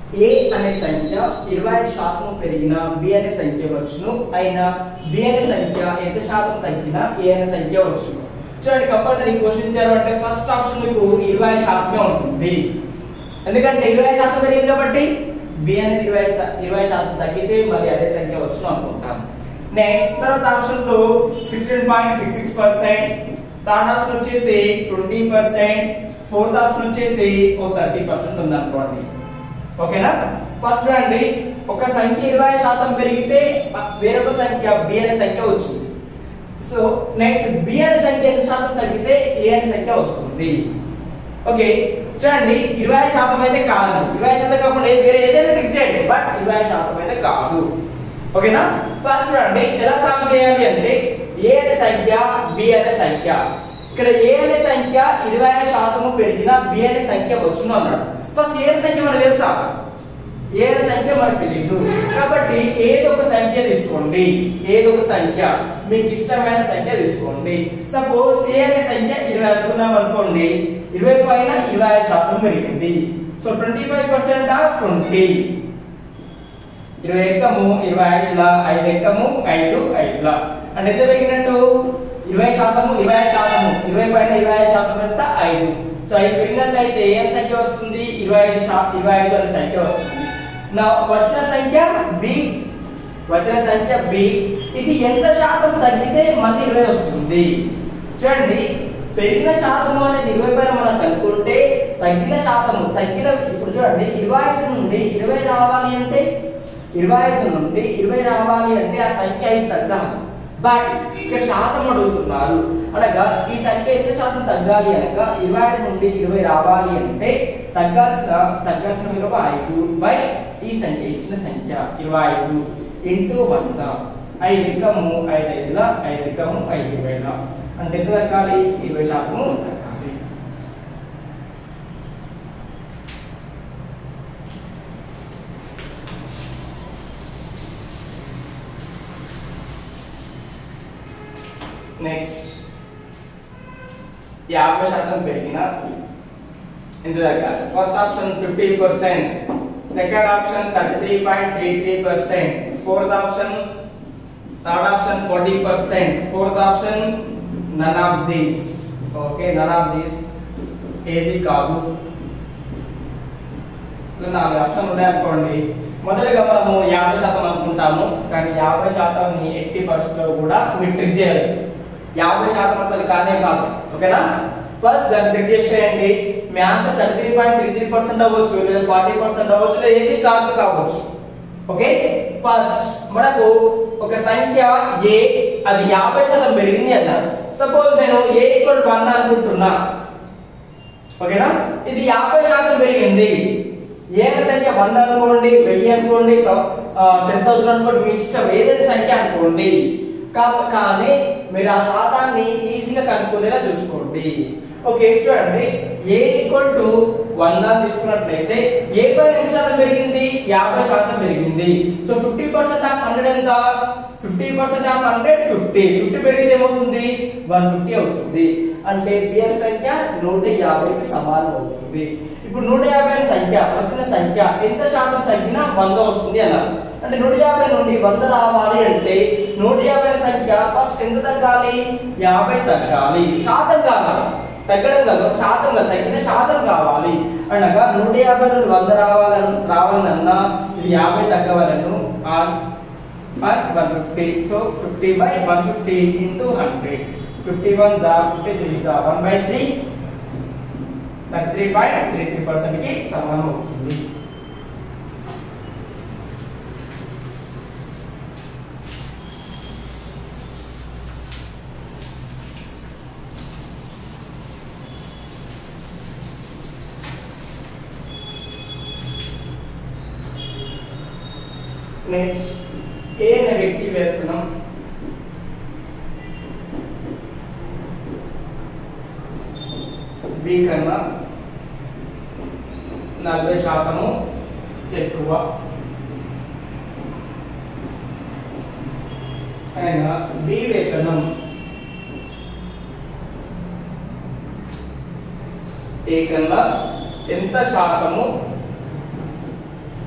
ఏ అనే సంఖ్య ఇరవై ఐదు శాతం పెరిగిన బి అనే సంఖ్య వచ్చును అయినా బి అనే సంఖ్య ఎంత శాతం తగ్గిన ఏ అనే సంఖ్య వచ్చును చూడండి కంపల్సరీ క్వశ్చన్ ఇచ్చారు అంటే ఫస్ట్ ఆప్షన్ మీకు ఇరవై ఐదు శాతమే ఉంటుంది ఎందుకంటే ఇరవై ఐదు శాతం పెరిగింది కాబట్టి బి అనేది ఇరవై ఐదు శా- ఇరవై శాతం తగ్గితే మళ్ళీ అదే సంఖ్య వచ్చును అనుకుంటాం నెక్స్ట్ తర్వాత ఆప్షన్ లో sixteen point six six percent third option వచ్చేసి ట్వంటీ పర్సెంట్ ఫోర్త్ ఆప్షన్ వచ్చేసి ఓ థర్టీ పర్సెంట్ ఉంది అనుకోండి ఓకేనా ఫస్ట్ చూడండి ఒక సంఖ్య ఇరవై శాతం పెరిగితే ప- వేరొక సంఖ్య బి అనే సంఖ్య వచ్చింది సో నెక్స్ట్ బి అనే సంఖ్య ఎంత శాతం తగ్గితే ఏ అనే సంఖ్య వస్తుంది ఓకే చూడండి ఇరవై శాతం అయితే కాదు ఇరవై శాతం కాకుండా ఏ- వేరే ఏదైనా పిక్ చేయండి బట్ ఇరవై శాతం అయితే కాదు ఓకేనా ఫస్ట్ చూడండి ఎలా సాల్వ్ చేయాలి అంటే ఏ అనే సంఖ్య బి అనే సంఖ్య ఇక్కడ ఏ అనే సంఖ్య ఇరవై శాతము పెరిగిన బి అనే సంఖ్య వచ్చును అన్నాడు ఫస్ట్ ఏ అనే సంఖ్య మనకు తెలుసా ఏ అనే సంఖ్య మనకు తెలియదు కాబట్టి ఏదో ఒక సంఖ్య తీసుకోండి ఏదో ఒక సంఖ్య మీకు ఇష్టమైన సంఖ్య తీసుకోండి సపోజ్ ఏ అనే సంఖ్య ఇరవై అనుకున్నాం అనుకోండి ఇరవై పైన ఇరవై శాతం పెరిగింది so twenty five percent of twenty ఇరవై ఎక్కము ఇరవై ఐదుల ఐదు ఎక్కము ఐదు ఐదుల అంటే ఎంత పెరిగినట్టు ఇరవై శాతము ఇరవై ఐదు శాతము ఇరవై పైన ఇరవై ఐదు శాతం ఎంత ఐదు సో ఐదు పెరిగినట్లయితే ఏం సంఖ్య వస్తుంది ఇరవై ఐదు శా- ఇరవై ఐదు అనే సంఖ్య వస్తుంది నా వచ్చిన సంఖ్య బి వచ్చిన సంఖ్య బి ఇది ఎంత శాతం తగ్గితే మళ్ళీ ఇరవై వస్తుంది చూడండి పెరిగిన శాతము అనేది ఇరవై పైన మనం కనుక్కుంటే తగ్గిన శాతము తగ్గిన ఇప్పుడు చూడండి ఇరవై ఐదు నుండి ఇరవై రావాలి అంటే ఇరవై ఐదు నుండి ఇరవై రావాలి అంటే ఆ సంఖ్య ఐదు తగ్గాలి బట్ ఇక్కడ శాతం అడుగుతున్నారు అనగా ఈ సంఖ్య ఎంత శాతం తగ్గాలి అనగా ఇరవై ఐదు నుండి ఇరవై రావాలి అంటే తగ్గాల్సిన తగ్గాల్సిన విలువ ఐదు బై ఈ సంఖ్య ఇచ్చిన సంఖ్య ఇరవై ఐదు ఇంటూ వంద ఐదు ఎక్కము ఐదు ఐదుల ఐదు ఎక్కము ఐదు వేల అంటే ఎంత తగ్గాలి ఇరవై శాతము తగ్గాలి నెక్స్ట్ యాభై శాతం పెరిగిన ఎంత తగ్గాలి first option fifty percent second option thirty three point three three percent fourth option third option forty percent fourth option none of these okay none of these ఏది కాదు ఇలా నాలుగు ఆప్షన్ ఉన్నాయనుకోండి మొదటిగా మనము యాభై శాతం అనుకుంటాము కానీ యాభై శాతం ఎట్టి పరిస్థితుల్లో కూడా మీరు ట్రిక్ చేయాలి యాభై శాతం అసలు కానే కాదు ఓకేనా ఫస్ట్ దాన్ని ట్రిక్ చేసేయండి మీ answer thirty three point three three percent అవ్వచ్చు లేదా ఫార్టీ పర్సెంట్ అవ్వచ్చు లేదా ఏది కాదు కావచ్చు ఓకే ఫస్ట్ మనకు ఒక సంఖ్య ఏ అది యాభై శాతం పెరిగింది అన్నారు సపోజ్ నేను ఏ ఈక్వల్ వన్ అనుకుంటున్నా ఓకేనా ఇది యాభై శాతం పెరిగింది ఏక సంఖ్య వంద అనుకోండి వెయ్యి అనుకోండి టెన్ థౌసండ్ అనుకోండి మీ ఇష్టం ఏదైనా సంఖ్య అనుకోండి కా- కానీ మీరు ఆ శాతాన్ని ఈజీగా కనుక్కునేలా చూసుకోండి ఓకే చూడండి ఏ ఈక్వల్ టు వంద తీసుకున్నట్లయితే ఏ పైన ఎంత శాతం పెరిగింది యాభై శాతం పెరిగింది so fifty percent of hundred ఎంత fifty percent of hundred fifty fifty పెరిగితే ఏమవుతుంది వన్ ఫిఫ్టీ అవుతుంది అంటే బిఎన్ సంఖ్య నూట యాభైకి సమానం అవుతుంది ఇప్పుడు నూట యాభై అనే సంఖ్య వచ్చిన సంఖ్య ఎంత శాతం తగ్గినా వంద వస్తుంది అన్నారు అంటే నూట యాభై నుండి వంద రావాలి అంటే నూట యాభై అనే సంఖ్య ఫస్ట్ ఎంత తగ్గాలి యాభై తగ్గాలి శాతం కావాలి తగ్గడం కాదు శాతం కాదు తగ్గిన శాతం కావాలి అనగా నూట యాభై నుండి వంద రావాలని రావాలన్నా ఇది యాభై తగ్గవాలను one fifty so fifty by one fifty into hundred fifty one జా ఫిఫ్టీ త్రీ జా one by three thirty three point three three percent కి సమానం అవుతుంది నెక్స్ట్ ఏ అనే వ్యక్తి వేతనం బి కన్నా నలభై శాతము ఎక్కువ అయినా బి వేతనం ఏ కన్నా ఎంత శాతము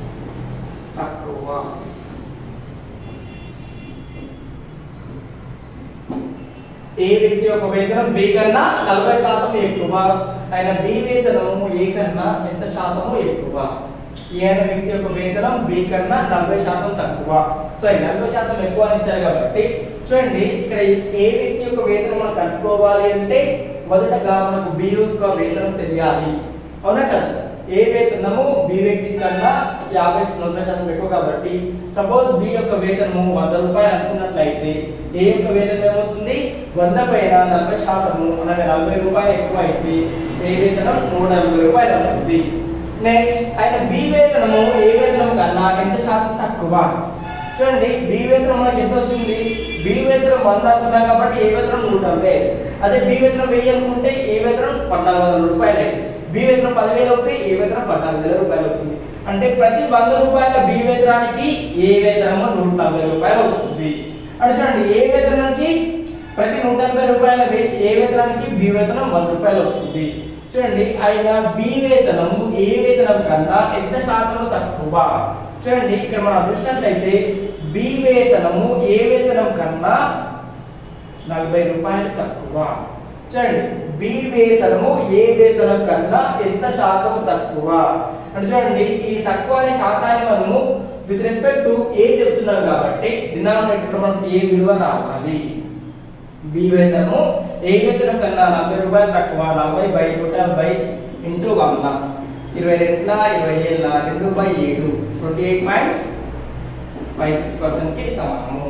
ఏ వ్యక్తి యొక్క వేతనం బి కన్నా నలభై శాతం ఎక్కువ ఆయన బి వేతనము ఏ కన్నా ఎంత శాతము ఎక్కువ ఏ అనే వ్యక్తి యొక్క వేతనం బి కన్నా నలభై శాతం తక్కువ సో ఈ నలభై శాతం ఎక్కువ అని ఇచ్చారు కాబట్టి చూడండి ఇక్కడ ఏ వ్యక్తి యొక్క వేతనం మనం కనుక్కోవాలి అంటే మొదటగా మనకు బి యొక్క వేతనం తెలియాలి అవునా కదా ఏ వేతనము బి వ్యక్తి కన్నా యాభై నలభై శాతం ఎక్కువ కాబట్టి సపోజ్ బి యొక్క వేతనము వంద రూపాయలు అనుకున్నట్లయితే ఏ యొక్క వేతనం ఏమవుతుంది వంద పైన నలభై శాతము అనగా నలభై రూపాయలు ఎక్కువ అయితే ఏ వేతనం నూట నలభై రూపాయలు అవుతుంది నెక్స్ట్ ఆయన బి వేతనము ఏ వేతనం కన్నా ఎంత శాతం తక్కువ చూడండి బి వేతనం మనకి ఎంత వచ్చింది బి వేతనం వంద అనుకున్నాం కాబట్టి ఏ వేతనం నూట నలభై అదే బి వేతనం వెయ్యి అనుకుంటే ఏ వేతనం పద్నాలుగు వందల రూపాయలు బి వేతనం పదివేలు అవుతుంది ఏ వేతనం పద్నాలుగు వేల రూపాయలు అవుతుంది అంటే ప్రతి వంద రూపాయల బి వేతనానికి ఏ వేతనము నూట నలభై రూపాయలు అవుతుంది అంటే చూడండి ఏ వేతనానికి ప్రతి నూట నలభై రూపాయల వే- ఏ వేతనానికి బి వేతనం వంద రూపాయలు అవుతుంది చూడండి ఆయన బి వేతనము ఏ వేతనం కన్నా ఎంత శాతం తక్కువ చూడండి ఇక్కడ మనం చూసినట్లయితే బి వేతనము ఏ వేతనం కన్నా నలభై రూపాయలు తక్కువ చూడండి బి వేతనము ఏ వేతనం కన్నా ఎంత శాతం తక్కువ అంటే చూడండి ఈ తక్కువ అనే శాతాన్ని మనము విత్ రెస్పెక్ట్ టు ఏ చెప్తున్నాం కాబట్టి డినామినేటర్ మనకు ఏ విలువ రావాలి బి వేతనము ఏ వేతనం కన్నా నలభై రూపాయలు తక్కువ నలభై బై నూట నలభై ఇంటూ వంద ఇరవై రెండుల ఇరవై ఏళ్ళ రెండు బై ఏడు twenty eight point five six percent కి సమానము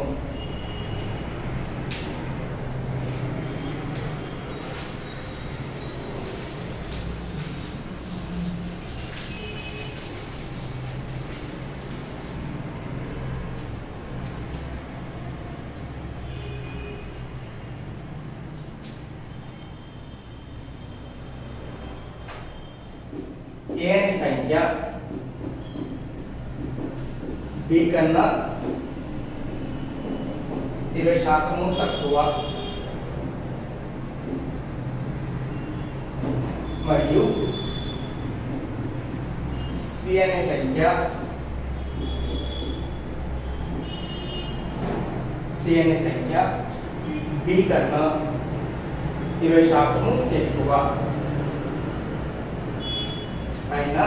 ఏ అనే సంఖ్య బి కన్నా ఇరవై శాతము తక్కువ మరియు సి అనే సంఖ్య సి అనే సంఖ్య బి కన్నా ఇరవై శాతము ఎక్కువ అయినా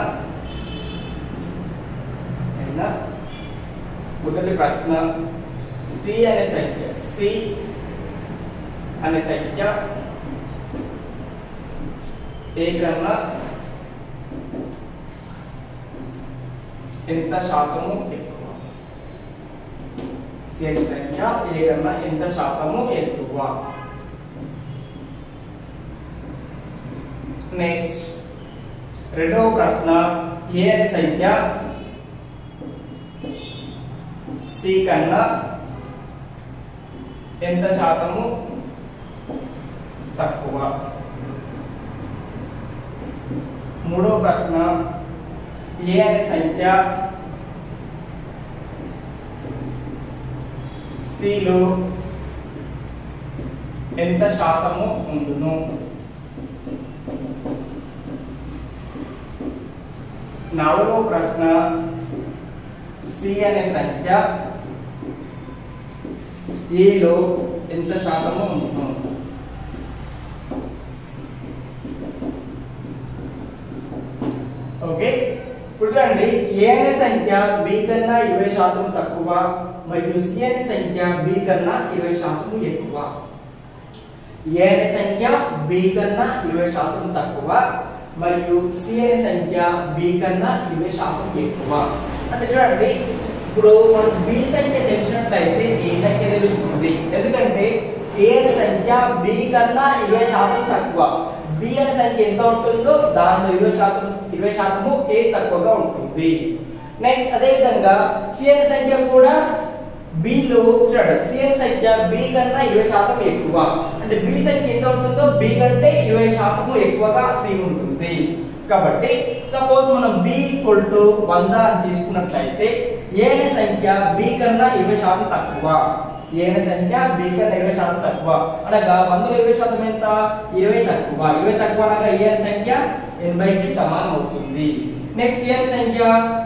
అయినా మొదటి ప్రశ్న సి అనే సంఖ్య సి అనే సంఖ్య ఏ కన్నా ఎంత శాతము ఎక్కువ సి అనే సంఖ్య ఏ కన్నా ఎంత శాతము ఎక్కువ నెక్స్ట్ రెండవ ప్రశ్న ఏ అనే సంఖ్య సి కన్నా ఎంత శాతము తక్కువ మూడవ ప్రశ్న ఏ అనే సంఖ్య సిలో ఎంత శాతము ఉండును నాలుగో ప్రశ్న సి అనే సంఖ్య ఏలో ఎంత శాతము ఉండును ఓకే ఇప్పుడు చూడండి ఏ అనే సంఖ్య బి కన్నా ఇరవై శాతం తక్కువ మరియు సి అనే సంఖ్య బి కన్నా ఇరవై శాతం ఎక్కువ ఏ అనే సంఖ్య బి కన్నా ఇరవై శాతం తక్కువ మరియు సి అనే సంఖ్య బి కన్నా ఇరవై శాతం ఎక్కువ అంటే చూడండి ఇప్పుడు మనం బి సంఖ్య తెలిసినట్లయితే ఏ సంఖ్య తెలుస్తుంది ఎందుకంటే ఏ అనే సంఖ్య బి కన్నా ఇరవై శాతం తక్కువ బి అనే సంఖ్య ఎంత ఉంటుందో దానిలో ఇరవై శాతం ఇరవై శాతము ఏ తక్కువగా ఉంటుంది నెక్స్ట్ అదే విధంగా సి అనే సంఖ్య కూడా B లో చూడండి సి అనే సంఖ్య బి కన్నా ఇరవై శాతం ఎక్కువ అంటే బి సంఖ్య ఎంత ఉంటుందో బి కంటే ఇరవై శాతము ఎక్కువగా సి ఉంటుంది కాబట్టి సపోజ్ మనం బి ఈక్వల్ టు వంద అని తీసుకున్నట్లయితే ఏ అనే సంఖ్య బి కన్నా ఇరవై శాతం తక్కువ ఏ అనే సంఖ్య బి కన్నా ఇరవై శాతం తక్కువ అనగా వందలో ఇరవై శాతం ఎంత ఇరవై తక్కువ ఇరవై తక్కువ అనగా ఏ అనే సంఖ్య ఎనభైకి సమానం అవుతుంది నెక్స్ట్ ఏ అనే సంఖ్య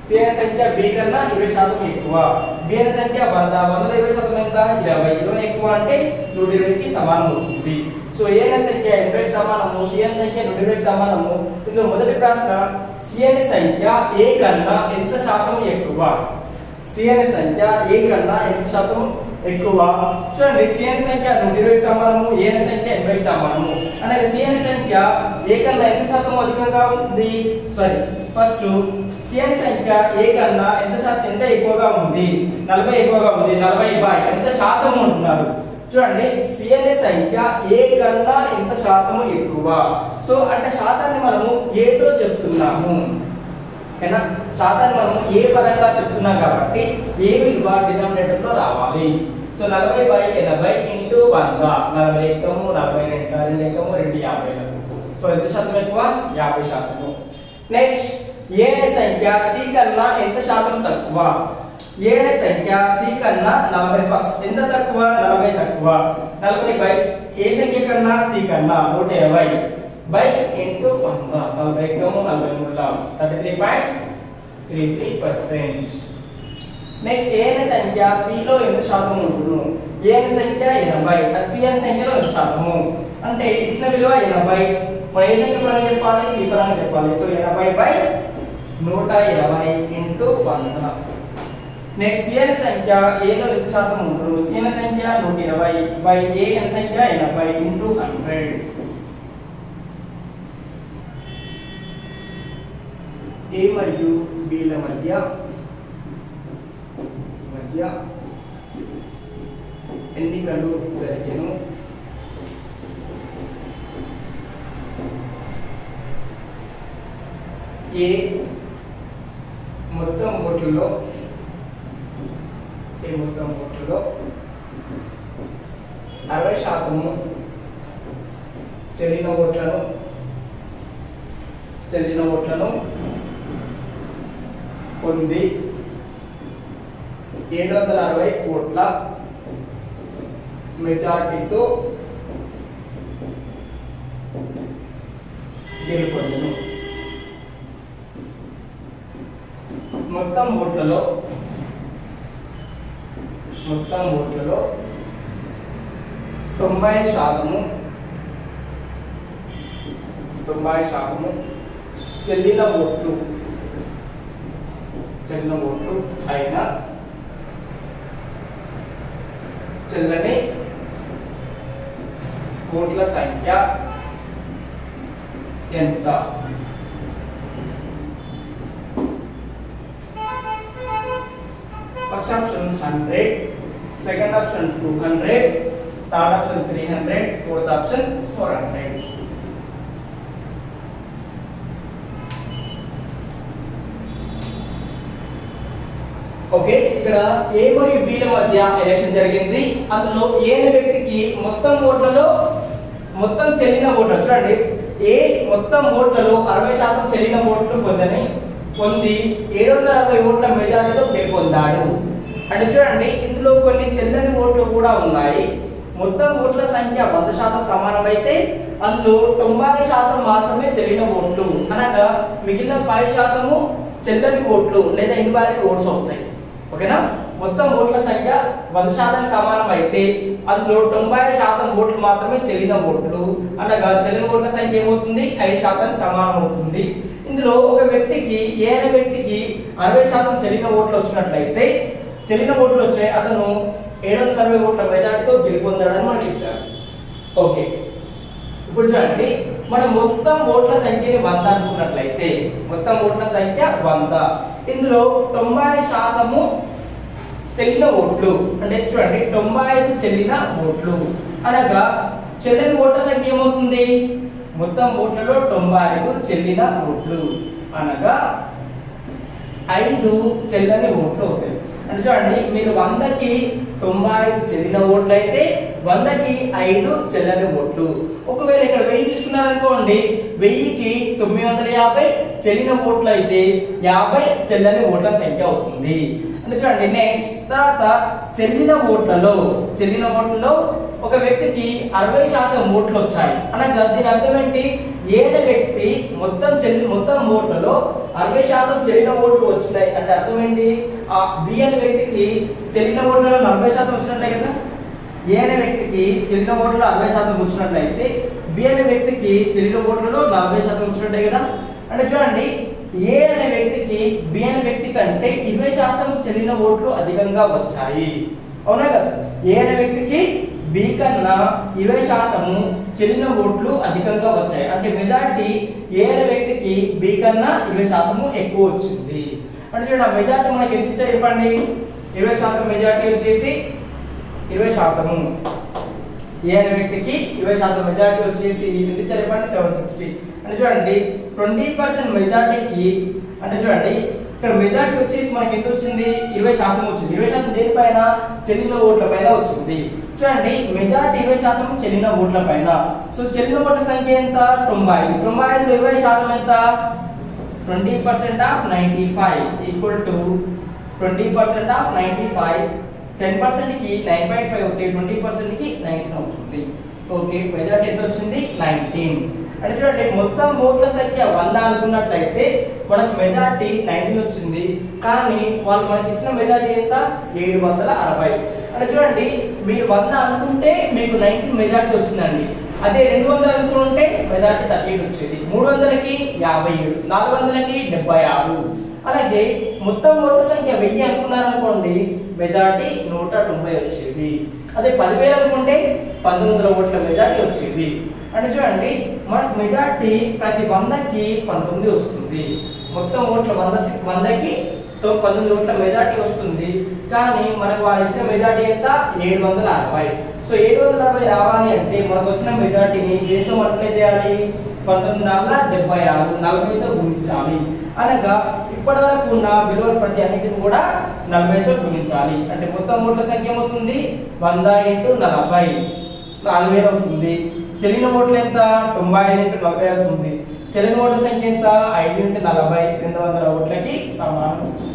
సి అనే సంఖ్య బి కన్నా ఇరవై శాతం ఎక్కువ బి అనే సంఖ్య వంద వందల ఇరవై శాతం ఎంత ఇరవై ఇరవై ఎక్కువ అంటే నూట ఇరవైకి సమానం అవుతుంది సో ఏ అనే సంఖ్య ఎనభైకి సమానము సి అనే సంఖ్య నూట ఇరవైకి సమానము ఇందులో మొదటి ప్రశ్న సి అనే సంఖ్య ఏ కన్నా ఎంత శాతం ఎక్కువ సి అనే సంఖ్య ఏ కన్నా ఎంత శాతం ఎక్కువ చూడండి సి అనే సంఖ్య నూట ఇరవైకి సమానము ఏ అనే సంఖ్య ఎనభైకి సమానము అనగా సి అనే సంఖ్య ఏ కన్నా ఎంత శాతం అధికంగా ఉంది సారీ ఫస్ట్ సి అనే సంఖ్య ఏ కన్నా ఎంత శాతం ఎంత ఎక్కువగా ఉంది నలభై ఎక్కువగా ఉంది నలభై బై ఎంత శాతం ఉంటున్నారు చూడండి సి అనే సంఖ్య ఏ కన్నా ఎంత శాతము ఎక్కువ సో అంటే శాతాన్ని మనము ఏతో చెప్తున్నాము ఓకేనా శాతాన్ని మనము ఏ పరంగా చెప్తున్నాం కాబట్టి ఏ విలువ డినామినేటర్ లో రావాలి సో నలభై బై ఎనభై ఇంటూ వంద నలభై ఎక్కము నలభై రెండు రెండు ఎక్కము రెండు యాభై సో ఎంత శాతం ఎక్కువ యాభై శాతము నెక్స్ట్ ఏ అనే సంఖ్య సి కన్నా ఎంత శాతం తక్కువ ఏ అనే సంఖ్య సి కన్నా నలభై ఫస్ట్ ఎంత తక్కువ నలభై తక్కువ నలభై బై ఏ సంఖ్య కన్నా సి కన్నా నూట ఇరవై బై ఇంటూ వంద నలభై ఎక్కము నలభై మూడు thirty three point three three percent next A అనే సంఖ్య C లో ఎంత శాతం ఉంటును ఏ అనే సంఖ్య ఎనభై అది సి అనే సంఖ్యలో ఎంత శాతము అంటే ఇచ్చిన విలువ ఎనభై మరి ఏ సంఖ్య పరంగా చెప్పాలి సి పరంగా చెప్పాలి సో ఎనభై బై నూట ఇరవై ఇంటూ వంద నెక్స్ట్ సి అనే సంఖ్య ఏలో ఎంత శాతం ఉంటును సి అనే సంఖ్య నూట ఇరవై బై ఏ అనే సంఖ్య ఎనభై ఇంటూ హండ్రెడ్ ఏ మరియు బిల మధ్య మధ్య ఎన్నికలు జరిగెను ఏ మొత్తం ఓట్లలో ఏ మొత్తం ఓట్లలో అరవై శాతము చెల్లిన ఓట్లను చెల్లిన ఓట్లను పొంది ఏడు వందల అరవై ఓట్ల మెజార్టీతో గెలుపొందను మొత్తం ఓట్లలో మొత్తం ఓట్లలో తొంభై శాతము తొంభై శాతము చెల్లిన ఓట్లు చెల్లిన ఓట్లు అయిన చెల్లని ఓట్ల సంఖ్య ఎంత first option hundred second option two hundred third option three hundred fourth option four hundred okay ఇక్కడ ఏ మరియు బి ల మధ్య ఎలక్షన్ జరిగింది అందులో ఏ అనే వ్యక్తికి మొత్తం ఓట్లలో మొత్తం చెల్లిన ఓట్లు చూడండి ఏ మొత్తం ఓట్లలో అరవై శాతం చెల్లిన ఓట్లు పొందని పొంది ఏడు వందల అరవై ఓట్ల మెజార్టీతో గెలుపొందాడు అంటే చూడండి ఇందులో కొన్ని చెల్లని ఓట్లు కూడా ఉన్నాయి మొత్తం ఓట్ల సంఖ్య వంద శాతం సమానమైతే అందులో తొంభై శాతం మాత్రమే చెల్లిన ఓట్లు అనగా మిగిలిన ఫైవ్ శాతము చెల్లని ఓట్లు లేదా ఇన్వాలిడ్ ఓట్స్ అవుతాయి ఓకేనా మొత్తం ఓట్ల సంఖ్య వంద శాతం సమానం అయితే అందులో తొంభై శాతం ఓట్లు మాత్రమే చెల్లిన ఓట్లు అనగా చెల్లిన ఓట్ల సంఖ్య ఏమవుతుంది ఐదు శాతం సమానం అవుతుంది ఇందులో ఒక వ్యక్తికి ఏ అనే వ్యక్తికి అరవై శాతం చెల్లిన ఓట్లు వచ్చినట్లయితే చెల్లిన ఓట్లు వచ్చాయి అతను ఏడు వందల అరవై ఓట్ల మెజార్టీతో గెలుపొందాడని మనకి ఇచ్చారు ఓకే ఇప్పుడు చూడండి మనం మొత్తం ఓట్ల సంఖ్యని వంద అనుకున్నట్లయితే మొత్తం ఓట్ల సంఖ్య వంద ఇందులో తొంభై శాతము చెల్లిన ఓట్లు అంటే చూడండి తొంభై ఐదు చెల్లిన ఓట్లు అనగా చెల్లిన ఓట్ల సంఖ్య ఏమవుతుంది మొత్తం ఓట్లలో తొంభై ఐదు చెల్లిన ఓట్లు అనగా ఐదు చెల్లని ఓట్లు అవుతాయి అంటే చూడండి మీరు వందకి తొంభై ఐదు చెల్లిన ఓట్లు అయితే వందకి ఐదు చెల్లని ఓట్లు ఒకవేళ ఇక్కడ వెయ్యి తీసుకున్నారనుకోండి వెయ్యికి తొమ్మిది వందల యాభై చెల్లిన ఓట్లు అయితే యాభై చెల్లని ఓట్ల సంఖ్య అవుతుంది అంటే చూడండి నెక్స్ట్ తర్వాత చెల్లిన ఓట్లలో చెల్లిన ఓట్లలో ఒక వ్యక్తికి అరవై శాతం ఓట్లు వచ్చాయి అనగా దీని అర్థం ఏంటి ఏ అనే వ్యక్తి మొత్తం చెల్లి మొత్తం ఓట్లలో అరవై శాతం చెల్లిన ఓట్లు వచ్చినాయి అంటే అర్థం ఏంటి ఆ బి అనే వ్యక్తికి చెల్లిన ఓట్లలో నలభై శాతం వచ్చినట్లే కదా ఏ అనే వ్యక్తికి చెల్లిన ఓట్లలో అరవై శాతం వచ్చినట్లయితే బి అనే వ్యక్తికి చెల్లిన ఓట్లలో నలభై శాతం వచ్చినట్టే కదా అంటే చూడండి ఏ అనే వ్యక్తికి బి అనే వ్యక్తి కంటే ఇరవై శాతం చెల్లిన ఓట్లు అధికంగా వచ్చాయి అవునా కదా ఏ అనే వ్యక్తికి బి కన్నా ఇరవై శాతము చెల్లిన ఓట్లు అధికంగా వచ్చాయి అంటే మెజారిటీ ఏ అనే వ్యక్తికి బి కన్నా ఇరవై శాతము ఎక్కువ వచ్చింది అంటే చూడండి ఆ మెజారిటీ మనకి ఎంత ఇచ్చారు చెప్పండి ఇరవై శాతం మెజారిటీ వచ్చేసి ఇరవై శాతము ఏ అనే వ్యక్తికి ఇరవై శాతం మెజారిటీ వచ్చేసి ఎంత ఇచ్చారు చెప్పండి సెవెన్ సిక్స్టీ అంటే చూడండి ట్వంటీ పర్సెంట్ మెజారిటీకి అంటే చూడండి ఇక్కడ మెజారిటీ వచ్చేసి మనకి ఎంత వచ్చింది ఇరవై శాతం వచ్చింది ఇరవై శాతం దేనిపైన చెల్లిన ఓట్ల పైన వచ్చింది చూడండి మెజారిటీ ఇరవై శాతం చెల్లిన ఓట్ల పైన సో చెల్లిన ఓట్ల సంఖ్య ఎంత తొంభై ఐదు తొంభై ఐదు ఇరవై శాతం ఎంత twenty percent of ninety five equal to twenty percent of ninety five ten percent కి నైన్ పాయింట్ ఫైవ్ అవుతాయి ట్వంటీ పర్సెంట్ కి నైన్టీన్ అవుతుంది ఓకే మెజారిటీ ఎంత వచ్చింది నైన్టీన్ అంటే చూడండి మొత్తం ఓట్ల సంఖ్య వంద అనుకున్నట్లయితే మనకు మెజారిటీ నైన్టీన్ వచ్చింది కానీ వాళ్ళు మనకి ఇచ్చిన మెజారిటీ ఎంత ఏడు వందల అరవై అంటే చూడండి మీరు వంద అనుకుంటే మీకు నైన్టీన్ మెజారిటీ వచ్చిందండి అదే రెండు వందలు అనుకుంటే మెజారిటీ థర్టీ ఎయిట్ వచ్చేది మూడు వందలకి యాభై ఏడు నాలుగు వందలకి డెబ్బై ఆరు అలాగే మొత్తం ఓట్ల సంఖ్య వెయ్యి అనుకున్నారనుకోండి మెజారిటీ నూట తొంభై వచ్చేది అదే పదివేలు అనుకుంటే పంతొమ్మిది వందల ఓట్ల మెజారిటీ వచ్చేది అంటే చూడండి మనకు మెజారిటీ ప్రతి వందకి పంతొమ్మిది వస్తుంది మొత్తం ఓట్ల వంద వందకి తో- పంతొమ్మిది ఓట్ల మెజారిటీ వస్తుంది కానీ మనకు వారు ఇచ్చిన మెజారిటీ ఎంత ఏడు వందల అరవై సో ఏడు వందల అరవై రావాలి అంటే మనకు వచ్చిన మెజారిటీని దేంతో మల్టిప్లై చేయాలి పంతొమ్మిది వందల డెబ్బై ఆరు నలభైతో గుణించాలి అనగా ఇప్పటి వరకు ఉన్న విలువల ప్రతి అన్నిటిని కూడా నలభైతో గుణించాలి అంటే మొత్తం ఓట్ల సంఖ్య ఏమవుతుంది వంద ఇంటూ నలభై నాలుగు వేలు అవుతుంది చెల్లిన ఓట్లు ఎంత తొంభై ఐదు ఇంటూ నలభై అవుతుంది చెల్లిన ఓట్ల సంఖ్య ఎంత ఐదు ఇంటూ నలభై రెండు వందల ఓట్లకి సమానం